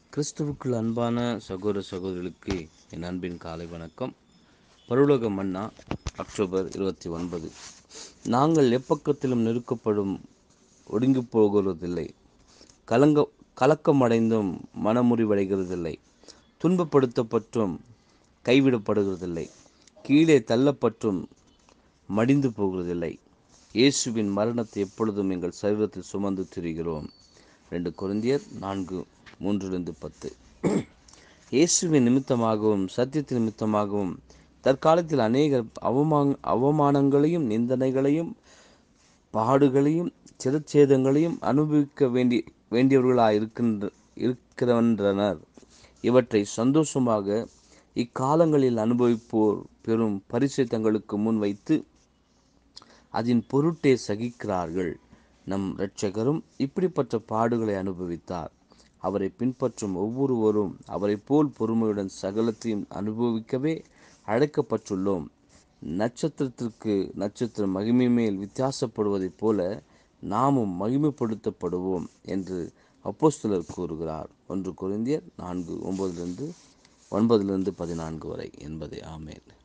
கிறிஸ்துவுக்குள் அன்பான சகோதர சகோதரிகளுக்கு என் அன்பின் காலை வணக்கம் பரலோக மன்னா அக்டோபர் இருபத்தி ஒன்பது நாங்கள் எப்பக்கத்திலும் நெருக்கப்படும் ஒடுங்கி போகிறதில்லை கலங்க கலக்கமடைந்தும் மனமுறிவடைகிறதில்லை துன்பப்படுத்தப்பட்டும் கைவிடப்படுகிறதில்லை கீழே தள்ளப்பட்டும் மடிந்து போகிறதில்லை இயேசுவின் மரணத்தை எப்பொழுதும் எங்கள் சரீரத்தில் சுமந்து திரிகிறோம் ரெண்டு கொரிந்தியர் நான்கு மூன்றிலிருந்து பத்து இயேசுவின் நிமித்தமாகவும் சத்தியத்தின் நிமித்தமாகவும் தற்காலத்தில் அநேக அவமா அவமானங்களையும் நிந்தனைகளையும் பாடுகளையும் சிரச்சேதங்களையும் அனுபவிக்க வேண்டி வேண்டியவர்களாக இருக்கின்ற இருக்கிறன்றனர் இவற்றை சந்தோஷமாக இக்காலங்களில் அனுபவிப்போர் பெரும் பரிசை தங்களுக்கு முன் வைத்து அதன் பொருட்டே சகிக்கிறார்கள் நம் இரட்சகரும் இப்படிப்பட்ட பாடுகளை அனுபவித்தார் அவரை பின்பற்றும் ஒவ்வொருவரும் அவரை போல் பொறுமையுடன் சகலத்தையும் அனுபவிக்கவே அழைக்கப்பட்டுள்ளோம் நட்சத்திரத்திற்கு நட்சத்திரம் மகிமை மேல் வித்தியாசப்படுவதைப் போல நாமும் மகிமைப்படுத்தப்படுவோம் என்று அப்போஸ்தலர் கூறுகிறார் ஒன்று குறைந்தியர் நான்கு ஒன்பதிலிருந்து ஒன்பதிலிருந்து பதினான்கு வரை என்பதே ஆமேன்